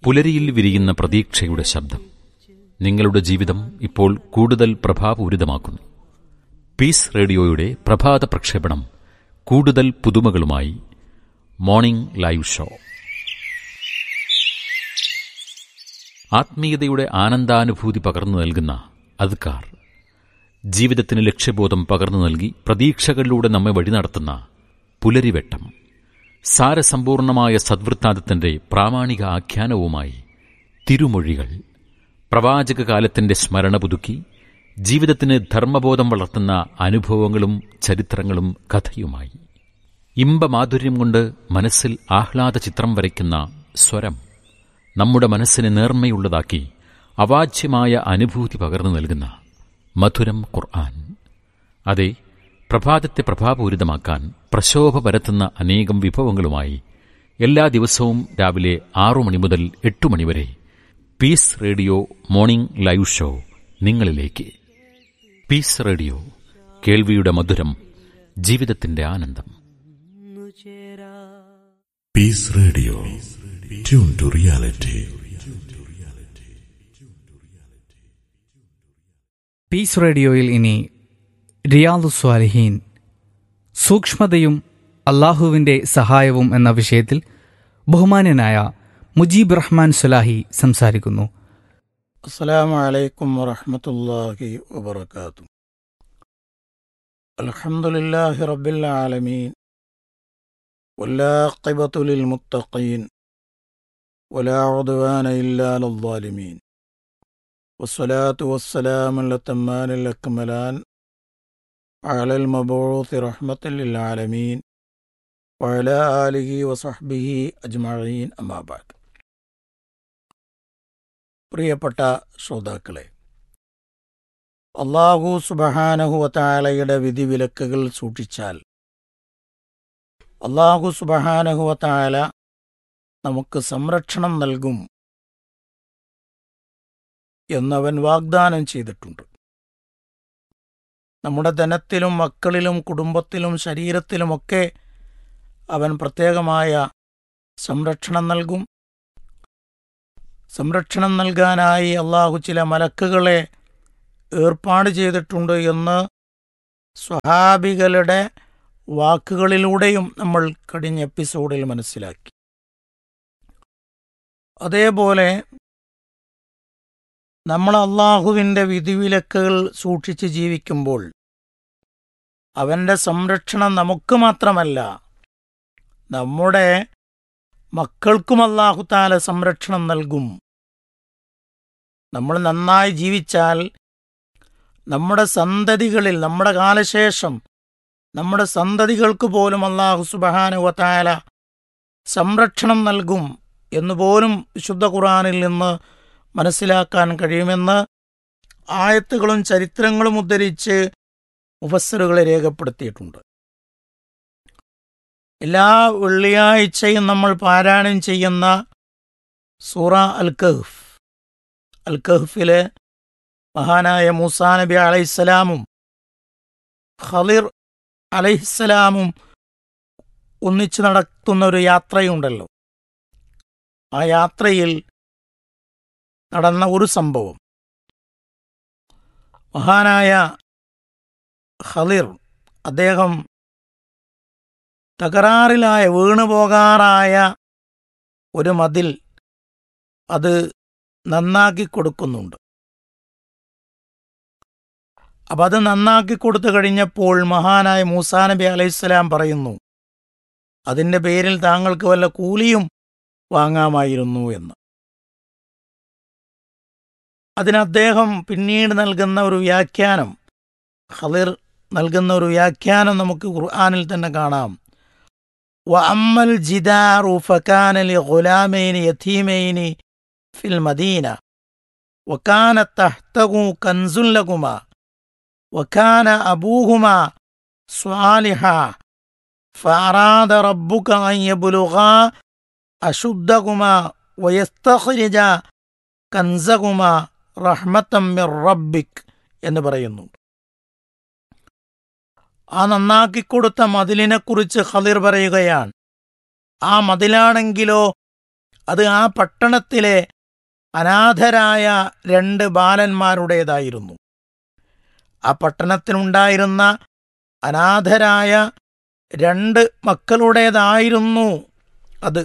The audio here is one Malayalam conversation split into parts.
പുലരിയിൽ വിരിയുന്ന പ്രതീക്ഷയുടെ ശബ്ദം നിങ്ങളുടെ ജീവിതം ഇപ്പോൾ കൂടുതൽ പ്രഭാപൂരിതമാക്കുന്നു പീസ് റേഡിയോയുടെ പ്രഭാത പ്രക്ഷേപണം കൂടുതൽ പുതുമകളുമായി മോർണിംഗ് ലൈവ് ഷോ ആത്മീയതയുടെ ആനന്ദാനുഭൂതി പകർന്നു നൽകുന്ന അദ്കാർ ജീവിതത്തിന് ലക്ഷ്യബോധം പകർന്നു നൽകി പ്രതീക്ഷകളിലൂടെ നമ്മെ വഴി നടത്തുന്ന പുലരിവെട്ടം സാരസമ്പൂർണമായ സദ്വൃത്താന്തത്തിന്റെ പ്രാമാണിക ആഖ്യാനവുമായി തിരുമൊഴികൾ പ്രവാചക കാലത്തിന്റെ സ്മരണ പുതുക്കി ജീവിതത്തിന് ധർമ്മബോധം വളർത്തുന്ന അനുഭവങ്ങളും ചരിത്രങ്ങളും കഥയുമായി ഇമ്പമാധുര്യം കൊണ്ട് മനസ്സിൽ ആഹ്ലാദ ചിത്രം വരയ്ക്കുന്ന സ്വരം നമ്മുടെ മനസ്സിനെ നേർമ്മയുള്ളതാക്കി അവാച്യമായ അനുഭൂതി പകർന്നു നൽകുന്ന മധുരം ഖുർആൻ അതെ പ്രഭാതത്തെ പ്രഭാപൂരിതമാക്കാൻ പ്രശോഭ പരത്തുന്ന അനേകം വിഭവങ്ങളുമായി എല്ലാ ദിവസവും രാവിലെ ആറു മണി മുതൽ എട്ടു മണിവരെ peace radio morning live show നിങ്ങളിലേക്ക് പീസ് റേഡിയോ കേൾവിയുടെ മധുരം ജീവിതത്തിന്റെ ആനന്ദം peace radio tune to reality peace റേഡിയോയിൽ ഇനി റിയാദു സ്വാലിഹീൻ സൂക്ഷ്മതയും അള്ളാഹുവിൻ്റെ സഹായവും എന്ന വിഷയത്തിൽ ബഹുമാന്യനായ മുജീബ് റഹ്മാൻ സുലാഹി സംസാരിക്കുന്നു السلام عليكم ورحمة الله وبركاته الحمد لله رب العالمين والعاقبة للمتقين ولا عدوان إلا على الظالمين والصلاة والسلام الأتمان الأكملان على المبعوث رحمة للعالمين وعلى آله وصحبه أجمعين أما بعد പ്രിയപ്പെട്ട ശ്രോതാക്കളെ അള്ളാഹു സുബഹാനഹുവത്തായാലയുടെ വിധിവിലക്കുകൾ സൂക്ഷിച്ചാൽ അള്ളാഹു സുബഹാനഹുവത്തായാല നമുക്ക് സംരക്ഷണം നൽകും എന്നവൻ വാഗ്ദാനം ചെയ്തിട്ടുണ്ട് നമ്മുടെ ധനത്തിലും മക്കളിലും കുടുംബത്തിലും ശരീരത്തിലുമൊക്കെ അവൻ പ്രത്യേകമായ സംരക്ഷണം നൽകും സംരക്ഷണം നൽകാനായി അള്ളാഹു ചില മലക്കുകളെ ഏർപ്പാട് ചെയ്തിട്ടുണ്ട് എന്ന് സ്വഹാബികളുടെ വാക്കുകളിലൂടെയും നമ്മൾ കഴിഞ്ഞ എപ്പിസോഡിൽ മനസ്സിലാക്കി അതേപോലെ നമ്മൾ അള്ളാഹുവിൻ്റെ വിധിവിലക്കുകൾ സൂക്ഷിച്ച് ജീവിക്കുമ്പോൾ അവൻ്റെ സംരക്ഷണം നമുക്ക് മാത്രമല്ല നമ്മുടെ മക്കൾക്കും അള്ളാഹുത്താല സംരക്ഷണം നൽകും നമ്മൾ നന്നായി ജീവിച്ചാൽ നമ്മുടെ സന്തതികളിൽ നമ്മുടെ കാലശേഷം നമ്മുടെ സന്തതികൾക്ക് പോലും അള്ളാഹു സുബഹാനുവത്തായ സംരക്ഷണം നൽകും എന്നുപോലും വിശുദ്ധ ഖുറാനിൽ നിന്ന് മനസ്സിലാക്കാൻ കഴിയുമെന്ന് ആയത്തുകളും ചരിത്രങ്ങളും ഉദ്ധരിച്ച് മുഫസ്സറുകളെ രേഖപ്പെടുത്തിയിട്ടുണ്ട് എല്ലാ വെള്ളിയാഴ്ചയും നമ്മൾ പാരായണം ചെയ്യുന്ന സൂറ അൽ കഹ്ഫ് അൽ കഹ്ഫിലെ മഹാനായ മൂസാ നബി അലൈഹിസ്സലാമും ഖലിർ അലൈഹിസ്സലാമും ഒന്നിച്ചു നടത്തുന്ന ഒരു യാത്രയുണ്ടല്ലോ ആ യാത്രയിൽ നടന്ന ഒരു സംഭവം മഹാനായ ഖലിർ അദ്ദേഹം തകരാറിലായ വീണുപോകാറായ ഒരു മതിൽ അത് നന്നാക്കി കൊടുക്കുന്നുണ്ട് അപ്പം അത് നന്നാക്കി കൊടുത്തു കഴിഞ്ഞപ്പോൾ മഹാനായ മൂസാ നബി അലൈഹിസ്സലാം പറയുന്നു അതിൻ്റെ പേരിൽ താങ്കൾക്ക് വല്ല കൂലിയും വാങ്ങാമായിരുന്നു എന്ന് അതിന് അദ്ദേഹം പിന്നീട് നൽകുന്ന ഒരു വ്യാഖ്യാനം ഖലിർ നൽകുന്ന ഒരു വ്യാഖ്യാനം നമുക്ക് ഖുർആാനിൽ തന്നെ കാണാം وأما الجدار فكان لغلامين يتيمين في المدينة وكان تحته كنز لهما وكان أبوهما صالحا فأراد ربك أن يبلغا أشدهما ويستخرجا كنزهما رحمة من ربك എന്ന് പറയുന്നു ആ നന്നാക്കിക്കൊടുത്ത മതിലിനെക്കുറിച്ച് ഖലിർ പറയുകയാണ് ആ മതിലാണെങ്കിലോ അത് ആ പട്ടണത്തിലെ അനാഥരായ രണ്ട് ബാലന്മാരുടേതായിരുന്നു ആ പട്ടണത്തിനുണ്ടായിരുന്ന അനാഥരായ രണ്ട് മക്കളുടേതായിരുന്നു അത്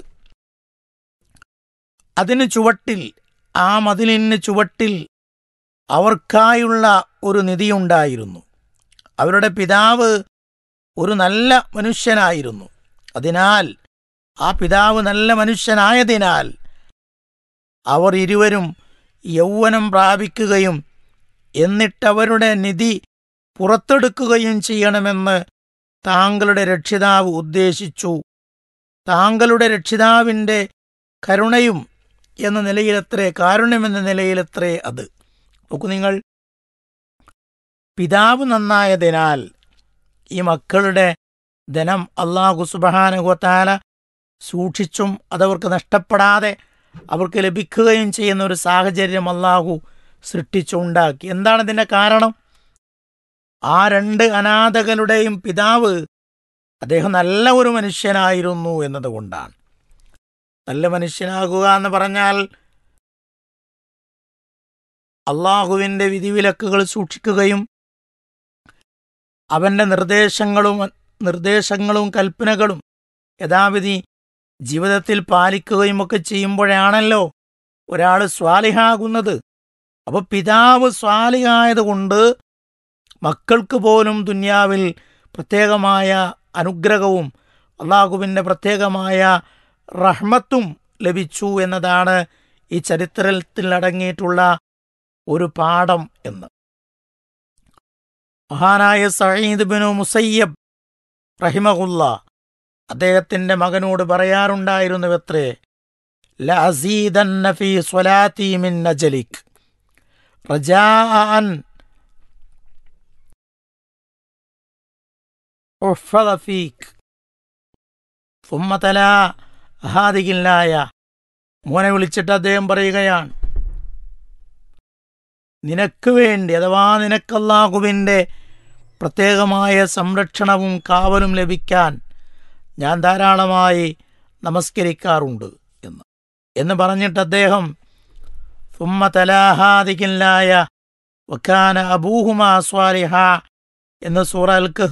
അതിന് ചുവട്ടിൽ ആ മതിലിന് ചുവട്ടിൽ അവർക്കായുള്ള ഒരു നിധിയുണ്ടായിരുന്നു അവരുടെ പിതാവ് ഒരു നല്ല മനുഷ്യനായിരുന്നു അതിനാൽ ആ പിതാവ് നല്ല മനുഷ്യനായതിനാൽ അവർ ഇരുവരും യൗവനം പ്രാപിക്കുകയും എന്നിട്ടവരുടെ നിധി പുറത്തെടുക്കുകയും ചെയ്യണമെന്ന് താങ്കളുടെ രക്ഷിതാവ് ഉദ്ദേശിച്ചു താങ്കളുടെ രക്ഷിതാവിൻ്റെ കരുണയും എന്ന നിലയിലത്രേ കാരുണ്യമെന്ന നിലയിലത്രേ അത് നോക്കൂ നിങ്ങൾ പിതാവ് നന്നായതിനാൽ ഈ മക്കളുടെ ധനം അള്ളാഹു സുബഹാനുഗത്താല സൂക്ഷിച്ചും അതവർക്ക് നഷ്ടപ്പെടാതെ അവർക്ക് ലഭിക്കുകയും ചെയ്യുന്ന ഒരു സാഹചര്യം അള്ളാഹു സൃഷ്ടിച്ചുണ്ടാക്കി എന്താണ് ഇതിൻ്റെ കാരണം ആ രണ്ട് അനാഥകളുടെയും പിതാവ് അദ്ദേഹം നല്ല ഒരു മനുഷ്യനായിരുന്നു എന്നതുകൊണ്ടാണ് നല്ല മനുഷ്യനാകുക എന്ന് പറഞ്ഞാൽ അള്ളാഹുവിൻ്റെ വിധിവിലക്കുകൾ സൂക്ഷിക്കുകയും അവൻ്റെ നിർദ്ദേശങ്ങളും നിർദ്ദേശങ്ങളും കൽപ്പനകളും യഥാവിധി ജീവിതത്തിൽ പാലിക്കുകയും ഒക്കെ ചെയ്യുമ്പോഴാണല്ലോ ഒരാൾ സ്വാലിഹാകുന്നത് അപ്പോൾ പിതാവ് സ്വാലിഹായതുകൊണ്ട് മക്കൾക്ക് പോലും ദുന്യാവിൽ പ്രത്യേകമായ അനുഗ്രഹവും അള്ളാഹുവിൻ്റെ പ്രത്യേകമായ റഹ്മത്തും ലഭിച്ചു എന്നതാണ് ഈ ചരിത്രത്തിൽ അടങ്ങിയിട്ടുള്ള ഒരു പാഠം എന്ന് മഹാനായ സയ്യിദ് ബിനു മുസയ്യബ് റഹിമഹുല്ല അദ്ദേഹത്തിന്റെ മകനോട് പറയാറുണ്ടായിരുന്നു എത്രേ ലഅസീദന്ന ഫീ സ്വലാത്തി മിൻ നജലിക് റജാഅൻ ഉഹ്ഫദ ഫീക് ثم تلا هذه الآية മോനെ വിളിച്ചിട്ട് അദ്ദേഹം പറയുകയാണ് നിനക്ക് വേണ്ടി അഥവാ നിനക്കല്ലാഹുവിൻ്റെ പ്രത്യേകമായ സംരക്ഷണവും കാവലും ലഭിക്കാൻ ഞാൻ ധാരാളമായി നമസ്കരിക്കാറുണ്ട് എന്ന് എന്ന് പറഞ്ഞിട്ട് അദ്ദേഹം സുമ്മ തലാഹാദിക്കില്ലായ വക്കാന അബൂഹുമാ സ്വാലിഹ എന്ന് സൂറ അൽ